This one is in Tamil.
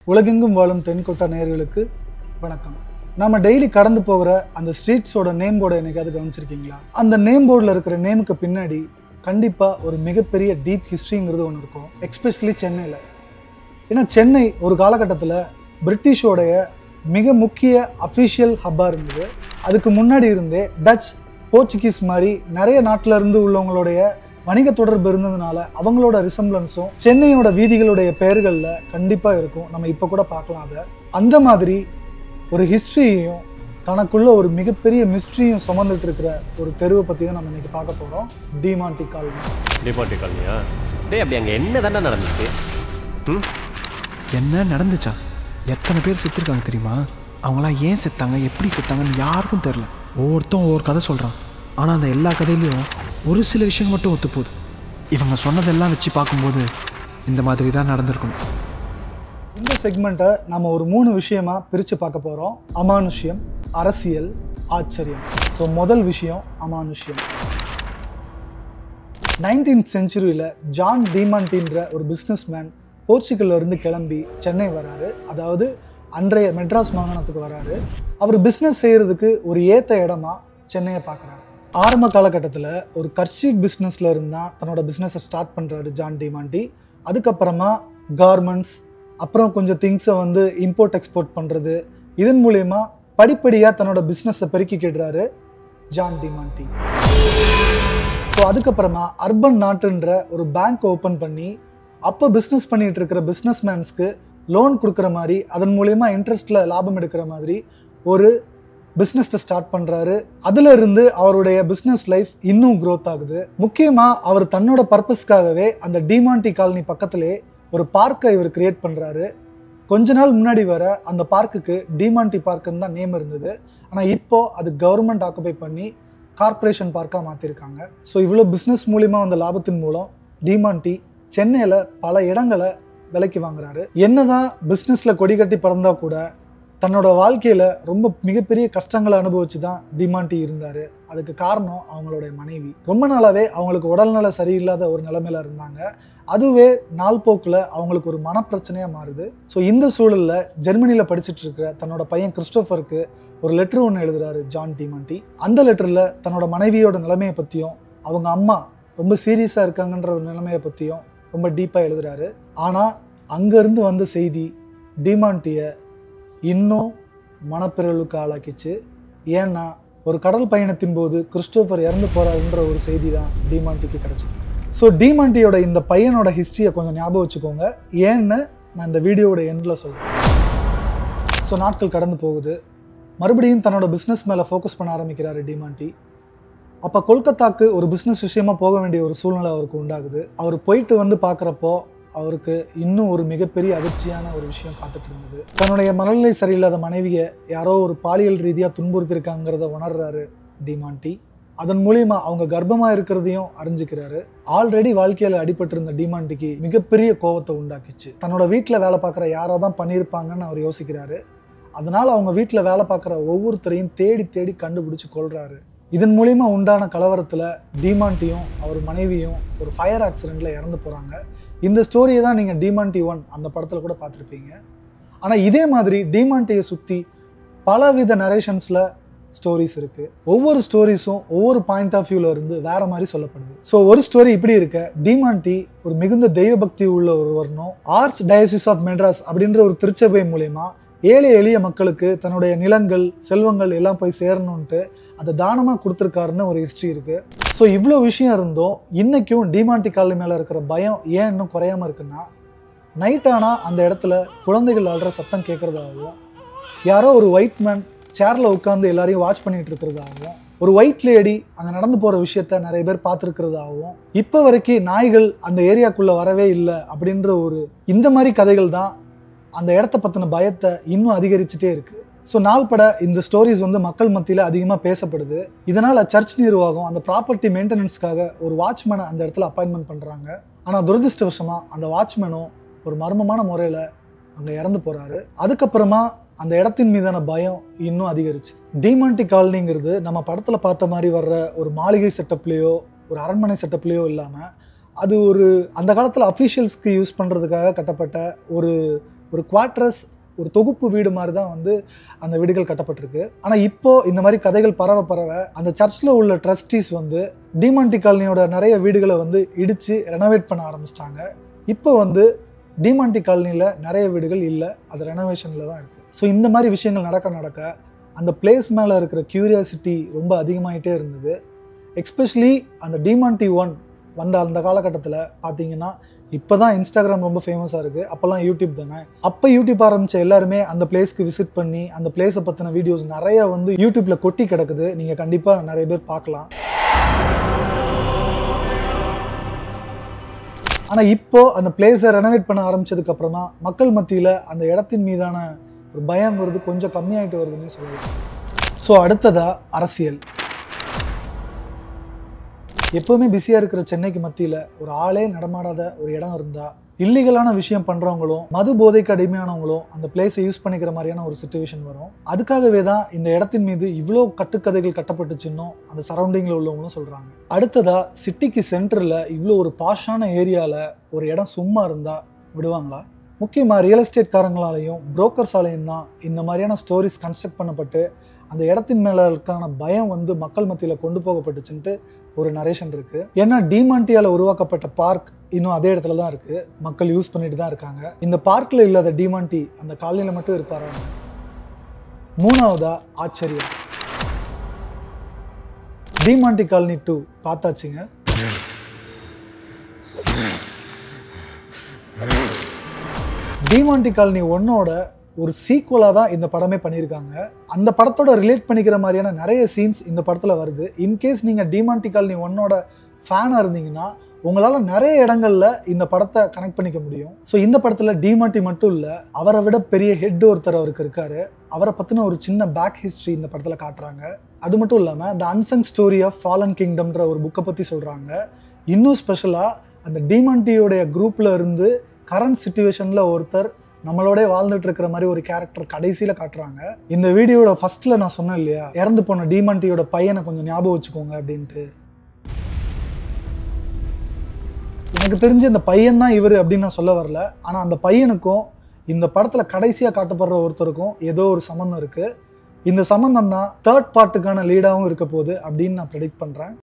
உலகெங்கும் வாழும் தென்கொட்டா நேயர்களுக்கு வணக்கம் நாம டெய்லி கடந்து போகிற அந்த ஸ்ட்ரீட்ஸோட நேம் போர்டை என்னைக்காவது கவனிச்சிருக்கீங்களா அந்த நேம் போர்டில் இருக்கிற நேமுக்கு பின்னாடி கண்டிப்பாக ஒரு மிகப்பெரிய டீப் ஹிஸ்ட்ரிங்கிறது ஒன்று இருக்கும் எக்ஸ்பெஷலி சென்னையில் ஏன்னா சென்னை ஒரு காலகட்டத்தில் பிரிட்டிஷோடைய மிக முக்கிய அஃபிஷியல் ஹப்பாக இருந்தது அதுக்கு முன்னாடி இருந்தே டச் போர்ச்சுகீஸ் மாதிரி நிறைய நாட்டில இருந்து உள்ளவங்களுடைய வணிக தொடர்பு இருந்ததுனால அவங்களோட ரிசம்பிளன்ஸும் சென்னையோட வீதிகளுடைய பெயர்களில் கண்டிப்பாக இருக்கும் நம்ம இப்போ கூட பார்க்கலாம் அதை அந்த மாதிரி ஒரு ஹிஸ்ட்ரியையும் தனக்குள்ள ஒரு மிகப்பெரிய மிஸ்ட்ரியும் சுமந்துட்டு இருக்கிற ஒரு தெருவை பற்றி தான் நம்ம இன்னைக்கு பார்க்க போகிறோம் டிமாண்டி காலனி டிபார்ட்டி காலனியா டேய் அப்படி அங்கே என்ன தானே நடந்துச்சு ம் என்ன நடந்துச்சா எத்தனை பேர் செத்துருக்காங்க தெரியுமா அவங்களாம் ஏன் செத்தாங்க எப்படி செத்தாங்கன்னு யாருக்கும் தெரில ஒவ்வொருத்தன் ஒவ்வொரு கதை சொல்கிறான் ஆனால் அந்த எல்லா கதையிலையும் ஒரு சில விஷயம் மட்டும் ஒத்து போகுது இவங்க சொன்னதெல்லாம் வச்சு பார்க்கும்போது இந்த மாதிரி தான் நடந்திருக்கணும் இந்த செக்மெண்ட்டை நம்ம ஒரு மூணு விஷயமா பிரித்து பார்க்க போகிறோம் அமானுஷ்யம் அரசியல் ஆச்சரியம் ஸோ முதல் விஷயம் அமானுஷ்யம் நைன்டீன்த் செஞ்சுரியில் ஜான் டீமாண்டின்ற ஒரு பிஸ்னஸ்மேன் போர்ச்சுகல்ல இருந்து கிளம்பி சென்னை வராரு அதாவது அன்றைய மெட்ராஸ் மாகாணத்துக்கு வராரு அவர் பிஸ்னஸ் செய்கிறதுக்கு ஒரு ஏற்ற இடமா சென்னையை பார்க்குறாரு ஆரம்ப காலகட்டத்தில் ஒரு கர்ஷீக் பிஸ்னஸில் இருந்தால் தன்னோட பிஸ்னஸை ஸ்டார்ட் பண்ணுறாரு ஜான் டிமாண்டி அதுக்கப்புறமா கார்மெண்ட்ஸ் அப்புறம் கொஞ்சம் திங்ஸை வந்து இம்போர்ட் எக்ஸ்போர்ட் பண்ணுறது இதன் மூலயமா படிப்படியாக தன்னோட பிஸ்னஸை பெருக்கிக்கிடுறாரு ஜான் டிமாண்டி ஸோ அதுக்கப்புறமா அர்பன் நாட்டுன்ற ஒரு பேங்க் ஓப்பன் பண்ணி அப்போ பிஸ்னஸ் பண்ணிட்டு இருக்கிற பிஸ்னஸ்மேன்ஸ்க்கு லோன் கொடுக்குற மாதிரி அதன் மூலயமா இன்ட்ரெஸ்ட்டில் லாபம் எடுக்கிற மாதிரி ஒரு பிஸ்னஸை ஸ்டார்ட் பண்ணுறாரு அதுல இருந்து அவருடைய பிஸ்னஸ் லைஃப் இன்னும் growth ஆகுது முக்கியமாக அவர் தன்னோட பர்பஸ்க்காகவே அந்த டிமாண்டி காலனி பக்கத்திலே ஒரு பார்க்கை இவர் கிரியேட் பண்ணுறாரு கொஞ்ச நாள் முன்னாடி வர அந்த பார்க்குக்கு டிமாண்டி பார்க்குன்னு தான் நேம் இருந்தது ஆனால் இப்போ அது கவர்மெண்ட் ஆக்குபை பண்ணி கார்ப்பரேஷன் பார்க்காக மாற்றிருக்காங்க ஸோ இவ்வளோ பிஸ்னஸ் மூலிமா வந்த லாபத்தின் மூலம் டிமாண்டி சென்னையில் பல இடங்களை விலைக்கு வாங்குறாரு என்னதான் பிஸ்னஸில் கொடி கட்டி பறந்தா கூட தன்னோட வாழ்க்கையில் ரொம்ப மிகப்பெரிய கஷ்டங்களை அனுபவிச்சு தான் டிமாண்டி இருந்தார் அதுக்கு காரணம் அவங்களுடைய மனைவி ரொம்ப நாளாகவே அவங்களுக்கு உடல்நல சரியில்லாத ஒரு நிலைமையில இருந்தாங்க அதுவே நாள் போக்கில் அவங்களுக்கு ஒரு மனப்பிரச்சனையாக மாறுது ஸோ இந்த சூழலில் ஜெர்மனியில் படிச்சுட்டு இருக்கிற தன்னோட பையன் கிறிஸ்டோஃபருக்கு ஒரு லெட்டர் ஒன்று எழுதுறாரு ஜான் டிமாண்டி அந்த லெட்டரில் தன்னோட மனைவியோட நிலைமையை பற்றியும் அவங்க அம்மா ரொம்ப சீரியஸாக இருக்காங்கன்ற ஒரு நிலைமையை பற்றியும் ரொம்ப டீப்பாக எழுதுறாரு ஆனால் அங்கேருந்து வந்த செய்தி டிமாண்டியை இன்னும் மனப்பிறலுக்கு ஆளாக்கிச்சு ஏன்னா ஒரு கடல் பயணத்தின் போது கிறிஸ்டோபர் இறந்து போறாருன்ற ஒரு செய்தி தான் டிமாண்டிக்கு கிடைச்சது ஸோ டிமாண்டியோட இந்த பையனோட ஹிஸ்ட்ரியை கொஞ்சம் ஞாபகம் வச்சுக்கோங்க ஏன்னு நான் இந்த வீடியோவோட எண்டில் சொல்கிறேன் ஸோ நாட்கள் கடந்து போகுது மறுபடியும் தன்னோட பிஸ்னஸ் மேலே ஃபோக்கஸ் பண்ண ஆரம்பிக்கிறாரு டிமாண்டி அப்போ கொல்கத்தாக்கு ஒரு பிஸ்னஸ் விஷயமா போக வேண்டிய ஒரு சூழ்நிலை அவருக்கு உண்டாகுது அவர் போயிட்டு வந்து பார்க்குறப்போ அவருக்கு இன்னும் ஒரு மிகப்பெரிய அதிர்ச்சியான ஒரு விஷயம் காத்துட்டு இருந்தது தன்னுடைய மனநிலை சரியில்லாத மனைவியை யாரோ ஒரு பாலியல் ரீதியாக துன்புறுத்திருக்காங்கிறத உணர்றாரு டிமாண்டி அதன் மூலியமா அவங்க கர்ப்பமா இருக்கிறதையும் அறிஞ்சுக்கிறாரு ஆல்ரெடி வாழ்க்கையில அடிபட்டிருந்த டிமாண்டிக்கு மிகப்பெரிய கோவத்தை உண்டாக்கிச்சு தன்னோட வீட்டில் வேலை பார்க்குற யாரோ தான் பண்ணியிருப்பாங்கன்னு அவர் யோசிக்கிறாரு அதனால அவங்க வீட்டில் வேலை பார்க்குற ஒவ்வொருத்தரையும் தேடி தேடி கண்டுபிடிச்சு கொள்றாரு இதன் மூலியமா உண்டான கலவரத்தில் டிமாண்டியும் அவர் மனைவியும் ஒரு ஃபயர் ஆக்சிடெண்ட்ல இறந்து போறாங்க இந்த ஸ்டோரியை தான் நீங்கள் டிமாண்டி ஒன் அந்த படத்தில் கூட பார்த்துருப்பீங்க ஆனால் இதே மாதிரி டிமாண்டியை சுற்றி பலவித நரேஷன்ஸில் ஸ்டோரிஸ் இருக்குது ஒவ்வொரு ஸ்டோரிஸும் ஒவ்வொரு பாயிண்ட் ஆஃப் வியூவில் இருந்து வேற மாதிரி சொல்லப்படுது ஸோ ஒரு ஸ்டோரி இப்படி இருக்க டிமாண்டி ஒரு மிகுந்த தெய்வ பக்தி உள்ள ஒருவர்னும் ஆர்ச் டயசிஸ் ஆஃப் மெட்ராஸ் அப்படின்ற ஒரு திருச்சபை மூலயமா ஏழை எளிய மக்களுக்கு தன்னுடைய நிலங்கள் செல்வங்கள் எல்லாம் போய் சேரணுன்ட்டு அதை தானமாக கொடுத்துருக்காருன்னு ஒரு ஹிஸ்ட்ரி இருக்கு ஸோ இவ்வளோ விஷயம் இருந்தும் இன்னைக்கும் டிமாண்டி காலனி மேலே இருக்கிற பயம் ஏன் இன்னும் குறையாம இருக்குன்னா நைட் ஆனால் அந்த இடத்துல குழந்தைகள் ஆடுற சத்தம் கேட்குறதாகவும் யாரோ ஒரு ஒயிட் மேன் சேரில் உட்காந்து எல்லாரையும் வாட்ச் பண்ணிட்டு இருக்கிறதாகவும் ஒரு ஒயிட் லேடி அங்கே நடந்து போகிற விஷயத்த நிறைய பேர் பார்த்துருக்கிறதாகவும் இப்போ வரைக்கும் நாய்கள் அந்த ஏரியாக்குள்ளே வரவே இல்லை அப்படின்ற ஒரு இந்த மாதிரி கதைகள் தான் அந்த இடத்த பற்றின பயத்தை இன்னும் அதிகரிச்சுட்டே இருக்கு ஸோ நாள்பட இந்த ஸ்டோரிஸ் வந்து மக்கள் மத்தியில் அதிகமாக பேசப்படுது இதனால் சர்ச் நிர்வாகம் அந்த ப்ராப்பர்ட்டி மெயின்டெனன்ஸ்க்காக ஒரு வாட்ச்மேனை அந்த இடத்துல அப்பாயின்மெண்ட் பண்ணுறாங்க ஆனால் துரதிருஷ்டவசமாக அந்த வாட்ச்மேனும் ஒரு மர்மமான முறையில் அங்கே இறந்து போகிறாரு அதுக்கப்புறமா அந்த இடத்தின் மீதான பயம் இன்னும் அதிகரிச்சு டிமாண்டி காலனிங்கிறது நம்ம படத்தில் பார்த்த மாதிரி வர்ற ஒரு மாளிகை செட்டப்லேயோ ஒரு அரண்மனை செட்டப்லேயோ இல்லாமல் அது ஒரு அந்த காலத்தில் அஃபீஷியல்ஸ்க்கு யூஸ் பண்ணுறதுக்காக கட்டப்பட்ட ஒரு ஒரு குவாட்ரஸ் ஒரு தொகுப்பு வீடு மாதிரி தான் வந்து அந்த வீடுகள் கட்டப்பட்டிருக்கு ஆனால் இப்போ இந்த மாதிரி கதைகள் பரவ பரவ அந்த சர்ச்சில் உள்ள ட்ரஸ்டீஸ் வந்து டிமாண்டி காலனியோட நிறைய வீடுகளை வந்து இடித்து ரெனோவேட் பண்ண ஆரம்பிச்சிட்டாங்க இப்போ வந்து டிமாண்டி காலனியில் நிறைய வீடுகள் இல்லை அது ரெனோவேஷனில் தான் இருக்குது ஸோ இந்த மாதிரி விஷயங்கள் நடக்க நடக்க அந்த பிளேஸ் மேலே இருக்கிற கியூரியாசிட்டி ரொம்ப அதிகமாகிட்டே இருந்தது எக்ஸ்பெஷலி அந்த டிமாண்டி ஒன் வந்த அந்த காலகட்டத்தில் பார்த்தீங்கன்னா இப்போ தான் இன்ஸ்டாகிராம் ரொம்ப ஃபேமஸாக இருக்குது அப்போல்லாம் யூடியூப் தானே அப்போ யூடியூப் ஆரம்பித்த எல்லாருமே அந்த பிளேஸ்க்கு விசிட் பண்ணி அந்த பிளேஸை பற்றின வீடியோஸ் நிறைய வந்து யூடியூப்பில் கொட்டி கிடக்குது நீங்கள் கண்டிப்பாக நிறைய பேர் பார்க்கலாம் ஆனால் இப்போ அந்த பிளேஸை ரெனோவேட் பண்ண ஆரம்பிச்சதுக்கு அப்புறமா மக்கள் மத்தியில் அந்த இடத்தின் மீதான ஒரு பயங்கிறது கொஞ்சம் கம்மியாயிட்டு வருதுன்னே சொல்லலாம் ஸோ அடுத்ததா அரசியல் எப்போவுமே பிஸியாக இருக்கிற சென்னைக்கு மத்தியில் ஒரு ஆளே நடமாடாத ஒரு இடம் இருந்தால் இல்லீகலான விஷயம் பண்ணுறவங்களும் மது போதைக்கு அடிமையானவங்களும் அந்த பிளேஸை யூஸ் பண்ணிக்கிற மாதிரியான ஒரு சுச்சுவேஷன் வரும் அதுக்காகவே தான் இந்த இடத்தின் மீது இவ்வளோ கட்டுக்கதைகள் கட்டப்பட்டுச்சுன்னும் அந்த சரௌண்டிங்கில் உள்ளவங்களும் சொல்கிறாங்க அடுத்ததா சிட்டிக்கு சென்டரில் இவ்வளோ ஒரு பாஷான ஏரியாவில் ஒரு இடம் சும்மா இருந்தால் விடுவாங்களா முக்கியமாக ரியல் எஸ்டேட் காரங்களாலையும் புரோக்கர்ஸாலையும் தான் இந்த மாதிரியான ஸ்டோரிஸ் கன்ஸ்ட்ரக்ட் பண்ணப்பட்டு அந்த இடத்தின் மேலே இருக்கான பயம் வந்து மக்கள் மத்தியில் கொண்டு போகப்பட்டுச்சுன்ட்டு ஒரு நரேஷன் இருக்கு ஏன்னா டிமாண்டியால உருவாக்கப்பட்ட பார்க் இன்னும் அதே இடத்துல தான் இருக்கு மக்கள் யூஸ் பண்ணிட்டு தான் இருக்காங்க இந்த பார்க்ல இல்லாத டிமாண்டி அந்த காலனியில மட்டும் இருப்பாரா மூணாவதா ஆச்சரியம் டிமாண்டி காலனி டூ பார்த்தாச்சுங்க டிமாண்டி காலனி ஒன்னோட ஒரு சீக்குவலாக தான் இந்த படமே பண்ணியிருக்காங்க அந்த படத்தோட ரிலேட் பண்ணிக்கிற மாதிரியான நிறைய சீன்ஸ் இந்த படத்தில் வருது இன்கேஸ் நீங்கள் டிமாண்டி காலனி ஒன்னோட ஃபேனாக இருந்தீங்கன்னா உங்களால் நிறைய இடங்கள்ல இந்த படத்தை கனெக்ட் பண்ணிக்க முடியும் ஸோ இந்த படத்தில் டிமாண்டி மட்டும் இல்லை அவரை விட பெரிய ஹெட் ஒருத்தர் அவருக்கு இருக்காரு அவரை பற்றின ஒரு சின்ன பேக் ஹிஸ்ட்ரி இந்த படத்தில் காட்டுறாங்க அது மட்டும் இல்லாமல் the unsung story of fallen கிங்டம்ன்ற ஒரு புக்கை பற்றி சொல்கிறாங்க இன்னும் ஸ்பெஷலாக அந்த டிமாண்டியோடைய குரூப்பில் இருந்து கரண்ட் சுச்சுவேஷனில் ஒருத்தர் நம்மளோட வாழ்ந்துட்டு இருக்கிற மாதிரி ஒரு கேரக்டர் கடைசியில் காட்டுறாங்க இந்த வீடியோட ஃபர்ஸ்ட்ல நான் சொன்னேன் இல்லையா இறந்து போன டிமாண்டியோட பையனை கொஞ்சம் ஞாபகம் வச்சுக்கோங்க அப்படின்ட்டு எனக்கு தெரிஞ்ச இந்த பையன் தான் இவர் அப்படின்னு நான் சொல்ல வரல ஆனால் அந்த பையனுக்கும் இந்த படத்தில் கடைசியாக காட்டப்படுற ஒருத்தருக்கும் ஏதோ ஒரு சம்மந்தம் இருக்குது இந்த சம்மந்தம் தான் தேர்ட் பார்ட்டுக்கான லீடாகவும் இருக்க போகுது அப்படின்னு நான் ப்ரெடிக்ட் பண்ணுறேன்